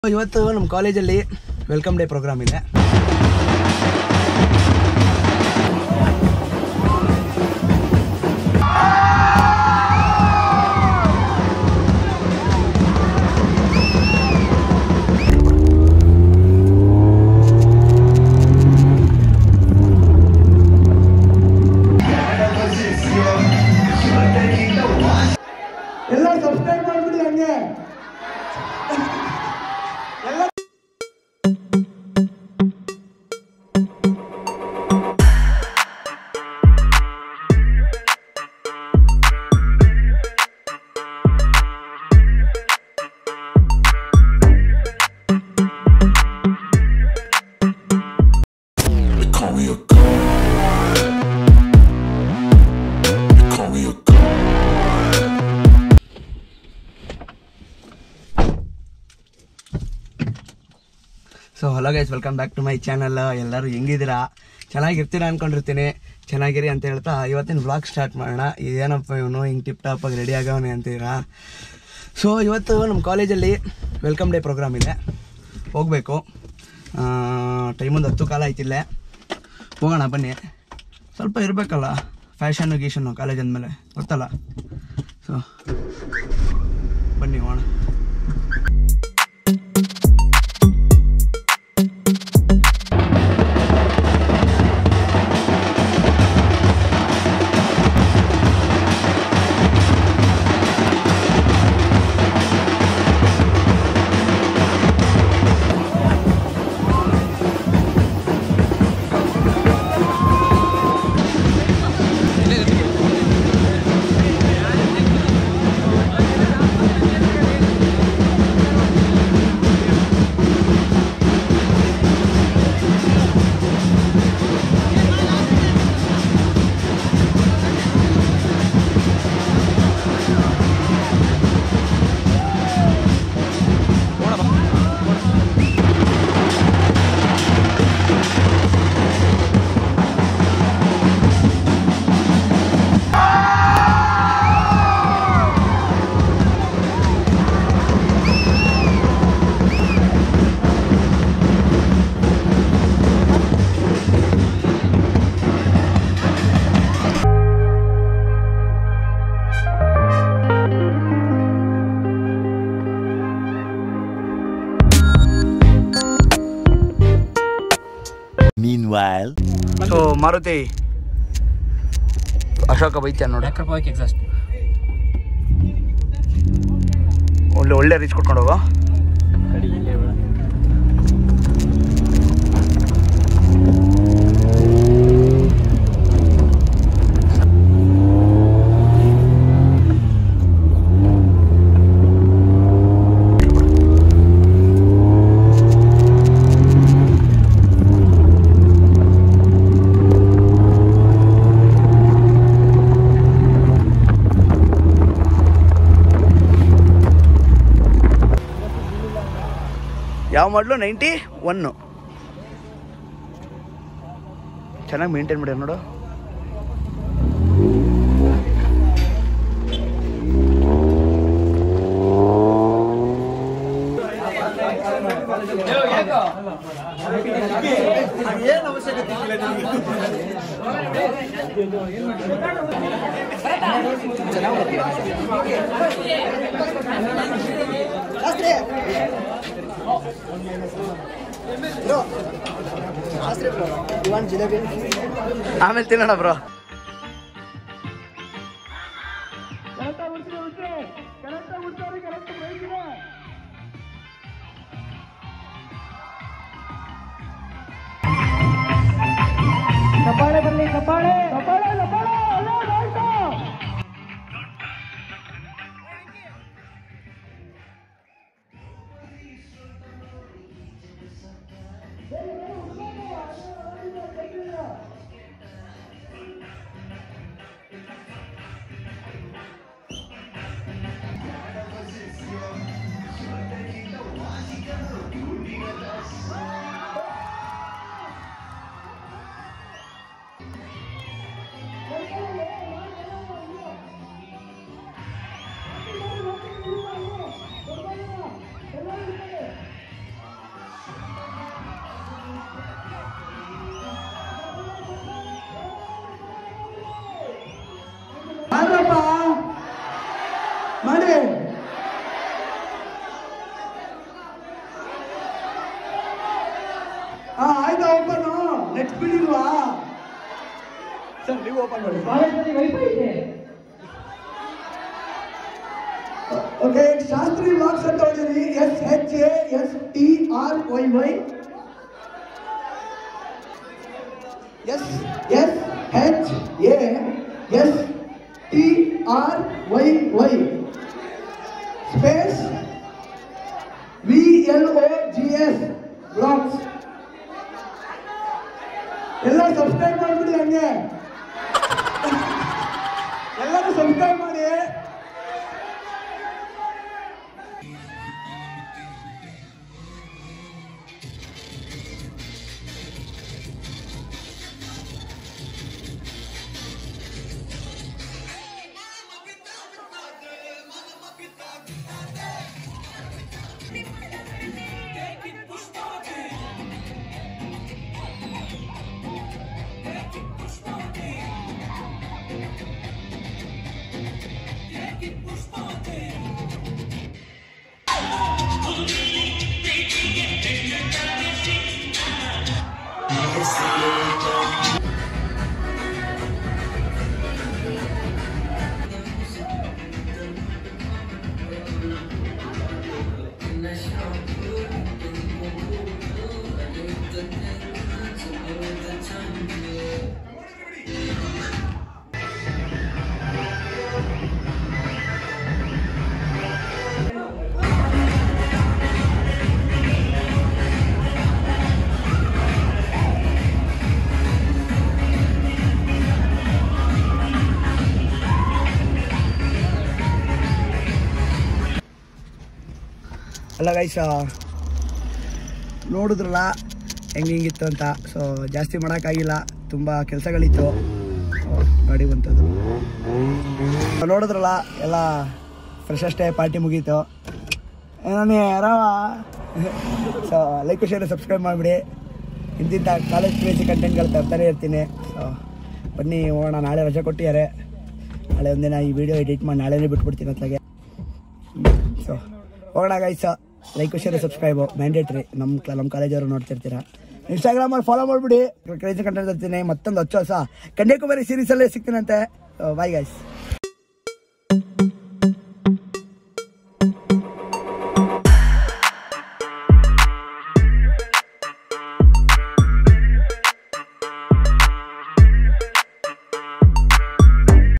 ಇವತ್ತು ನಮ್ಮ ಕಾಲೇಜಲ್ಲಿ ವೆಲ್ಕಮ್ ಡೇ ಪ್ರೋಗ್ರಾಮ್ ಇದೆ ಎಲ್ಲ ಸಬ್ಸ್ಕ್ರೈಬ್ ಮಾಡ್ಬಿಡಿ ಹಂಗೆ They call me a god. They call me a god. So hello guys welcome back to my channel ಎಲ್ಲರೂ ಹೆಂಗಿದ್ದೀರಾ ಚೆನ್ನಾಗಿರ್ತೀರಾ ಅನ್ಕೊಂಡಿರ್ತೀನಿ ಚೆನ್ನಾಗಿರಿ ಅಂತ ಹೇಳ್ತಾ ಇವತ್ತಿನ ವ್ಲಾಗ್ ಸ್ಟಾರ್ಟ್ ಮಾಡೋಣ ಏನಪ್ಪ ಇವನು ಹಿಂಗೆ ಟಿಪ್ ಟಾಪಾಗಿ ರೆಡಿ ಆಗವನೆ ಅಂತೀರಾ ಸೊ ಇವತ್ತು ನಮ್ಮ ಕಾಲೇಜಲ್ಲಿ ವೆಲ್ಕಮ್ ಡೇ ಪ್ರೋಗ್ರಾಮ್ ಇದೆ ಹೋಗಬೇಕು ಟೈಮ್ ಒಂದು ಹತ್ತು ಕಾಲ ಆಯ್ತಿಲ್ಲೇ ಹೋಗೋಣ ಬನ್ನಿ ಸ್ವಲ್ಪ ಇರಬೇಕಲ್ಲ ಫ್ಯಾಷನ್ನು ಗೀಷನ್ನು ಕಾಲೇಜ್ ಅಂದಮೇಲೆ ಗೊತ್ತಲ್ಲ ಸೊ ಬನ್ನಿ ಹೋಗೋಣ Meanwhile, ಸೊ ಮಾರುತಿ ಅಶೋಕ ಬೈತ್ಯ ನೋಡಿ Acropoic exhaust. ಒಳ್ಳೆ ಒಳ್ಳೆ ರೀಚ್ ಕೊಟ್ಕೊಂಡು ಹೋಗೋ ಯಾವ ಮಾಡಲು ನೈಂಟಿ ಒನ್ನು ಚೆನ್ನಾಗಿ ಮೇಂಟೈನ್ ಮಾಡ್ಯಾರ ನೋಡು ಆಮೇಲೆ ತಿನ್ನೋಣ ಬ್ರೋ ಹಾ ಆಯ್ತಾ ಓಪನ್ ನೆಕ್ಸ್ಟ್ ಬಿಡಿಲ್ವಾ ಸರ್ ನೀವು ಓಪನ್ ಮಾಡಿ ಕಾಲೇಜಲ್ಲಿ ವೈಫೈ ಇದೆ ಓಕೆ ಶಾಸ್ತ್ರಿ ಬ್ಲಾಗ್ಸ್ ಅಂತ ಹೋಗಿರಿ S H A S T R Y Y S S H A S T R Y Y space V L O G S blogs ಎಲ್ಲ subscribe ಮಾಡ್ಬಿಡಿ ಹಂಗೆ ಎಲ್ಲರೂ ಸಬ್ಸ್ಕ್ರೈಬ್ ಮಾಡಿ ಅಲ್ಲ ಗೈಸ್ ನೋಡಿದ್ರಲ್ಲ ಹೆಂಗೆ ಹಿಂಗಿತ್ತು ಅಂತ ಸೊ ಜಾಸ್ತಿ ಮಾಡೋಕ್ಕಾಗಿಲ್ಲ ತುಂಬ ಕೆಲಸಗಳಿತ್ತು ಗಾಡಿ ಬಂತದ್ದು ನೋಡಿದ್ರಲ್ಲ ಎಲ್ಲ ಫ್ರೆಶ್ ಅಷ್ಟೇ ಪಾರ್ಟಿ ಮುಗೀತು ನಾನು ಆರಾಮ ಸೊ ಲೈಕ್ ಶೇರ್ ಸಬ್ಸ್ಕ್ರೈಬ್ ಮಾಡಿಬಿಡಿ ಇಂತಿಂಥ ಕಾಲೇಜ್ ಕ್ರೇಜಿ ಕಂಟೆಂಟ್ಗಳು ತರ್ತಾನೆ ಇರ್ತೀನಿ ಸೊ ಬನ್ನಿ ಹೋಗೋಣ ನಾಳೆ ರಜೆ ಕೊಟ್ಟಿದ್ದಾರೆ ನಾಳೆ ಒಂದಿನ ಈ ವಿಡಿಯೋ ಎಡಿಟ್ ಮಾಡಿ ನಾಳೆನೇ ಬಿಟ್ಬಿಡ್ತೀನಿ ಅತ್ಲಾಗೆ ಸೊ ಹೋಗೋಣ guys like share subscribe mandatory ನಮ್ಮ ನಮ್ಮ ಕಾಲೇಜವರು ನೋಡ್ತಿರ್ತೀರ ಇನ್ಸ್ಟಾಗ್ರಾಮಲ್ಲಿ ಫಾಲೋ ಮಾಡಿಬಿಡಿ ಕ್ರೇಜಿ ಕಂಟೆಂಟ್ ತರ್ತೀನಿ ಮತ್ತೊಂದು ಹಚ್ಚು ಹೊಸ ಕನ್ಯಾಕುಮಾರಿ ಸೀರೀಸಲ್ಲೇ ಸಿಗ್ತೀನಂತೆ ಬಾಯ್ ಗೈಸ್